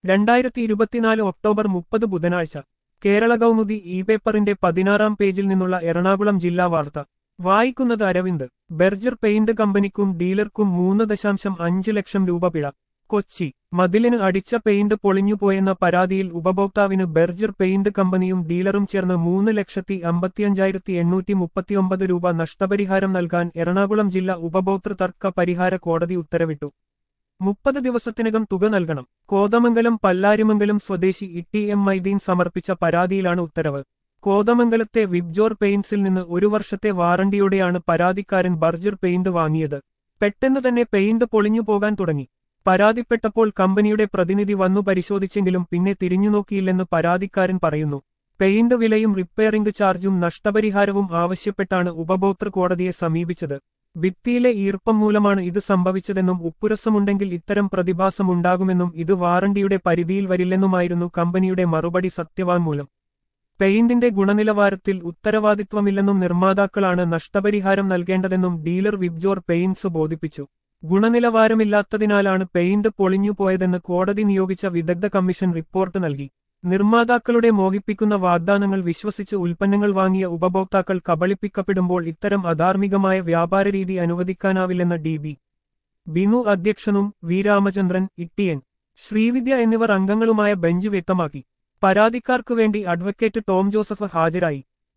രണ്ടായിരത്തി ഇരുപത്തിനാല് ഒക്ടോബർ മുപ്പത് ബുധനാഴ്ച കേരള കൗമുദി ഇ പേപ്പറിന്റെ പതിനാറാം പേജിൽ നിന്നുള്ള എറണാകുളം ജില്ലാ വാർത്ത വായിക്കുന്നത് അരവിന്ദ് ബെർജർ പെയിന്റ് കമ്പനിക്കും ഡീലർക്കും മൂന്ന് ദശാംശം അഞ്ച് ലക്ഷം രൂപ പിഴ കൊച്ചി മതിലിന് അടിച്ച പെയിന്റ് പൊളിഞ്ഞുപോയെന്ന പരാതിയിൽ ഉപഭോക്താവിന് ബെർജർ പെയിന്റ് കമ്പനിയും ഡീലറും ചേർന്ന് മൂന്ന് ലക്ഷത്തി അമ്പത്തിയഞ്ചായിരത്തി എണ്ണൂറ്റി മുപ്പത്തിയൊമ്പത് രൂപ നഷ്ടപരിഹാരം നൽകാൻ എറണാകുളം ജില്ലാ ഉപഭോക്തൃ തർക്ക പരിഹാര കോടതി ഉത്തരവിട്ടു മുപ്പത് ദിവസത്തിനകം തുക നൽകണം കോതമംഗലം പല്ലാരിമംഗലം സ്വദേശി ഇട്ടി എം മൈദീൻ സമർപ്പിച്ച പരാതിയിലാണ് ഉത്തരവ് കോതമംഗലത്തെ വിബ്ജോർ പെയിന്റ്സിൽ നിന്ന് ഒരു വർഷത്തെ വാറണ്ടിയോടെയാണ് പരാതിക്കാരൻ ബർജർ പെയിന്റ് വാങ്ങിയത് പെട്ടെന്ന് തന്നെ പെയിന്റ് പൊളിഞ്ഞു പോകാൻ തുടങ്ങി പരാതിപ്പെട്ടപ്പോൾ കമ്പനിയുടെ പ്രതിനിധി വന്നു പരിശോധിച്ചെങ്കിലും പിന്നെ തിരിഞ്ഞുനോക്കിയില്ലെന്ന് പരാതിക്കാരൻ പറയുന്നു പെയിന്റ് വിലയും റിപ്പയറിംഗ് ചാർജും നഷ്ടപരിഹാരവും ആവശ്യപ്പെട്ടാണ് ഉപഭോക്തൃ കോടതിയെ സമീപിച്ചത് ഭിത്തിയിലെ ഈർപ്പം മൂലമാണ് ഇത് സംഭവിച്ചതെന്നും ഉപ്പുരസമുണ്ടെങ്കിൽ ഇത്തരം പ്രതിഭാസമുണ്ടാകുമെന്നും ഇത് വാറണ്ടിയുടെ പരിധിയിൽ വരില്ലെന്നുമായിരുന്നു കമ്പനിയുടെ മറുപടി സത്യവാങ്മൂലം പെയിന്റിന്റെ ഗുണനിലവാരത്തിൽ ഉത്തരവാദിത്വമില്ലെന്നും നിർമ്മാതാക്കളാണ് നഷ്ടപരിഹാരം നൽകേണ്ടതെന്നും ഡീലർ വിബ്ജോർ പെയിന്റ്സ് ബോധിപ്പിച്ചു ഗുണനിലവാരമില്ലാത്തതിനാലാണ് പെയിന്റ് പൊളിഞ്ഞുപോയതെന്ന് കോടതി നിയോഗിച്ച വിദഗ്ധ കമ്മീഷൻ റിപ്പോർട്ട് നൽകി നിർമ്മാതാക്കളുടെ മോഹിപ്പിക്കുന്ന വാഗ്ദാനങ്ങൾ വിശ്വസിച്ച് ഉൽപ്പന്നങ്ങൾ വാങ്ങിയ ഉപഭോക്താക്കൾ കബളിപ്പിക്കപ്പെടുമ്പോൾ ഇത്തരം അധാർമികമായ വ്യാപാരരീതി അനുവദിക്കാനാവില്ലെന്ന് ഡി ബി ബിനു അധ്യക്ഷനും വി രാമചന്ദ്രൻ ഇട്ടിയൻ ശ്രീവിദ്യ എന്നിവർ അംഗങ്ങളുമായ ബെഞ്ച് വ്യക്തമാക്കി പരാതിക്കാർക്കു വേണ്ടി അഡ്വക്കേറ്റ് ടോം ജോസഫ് ഹാജരായി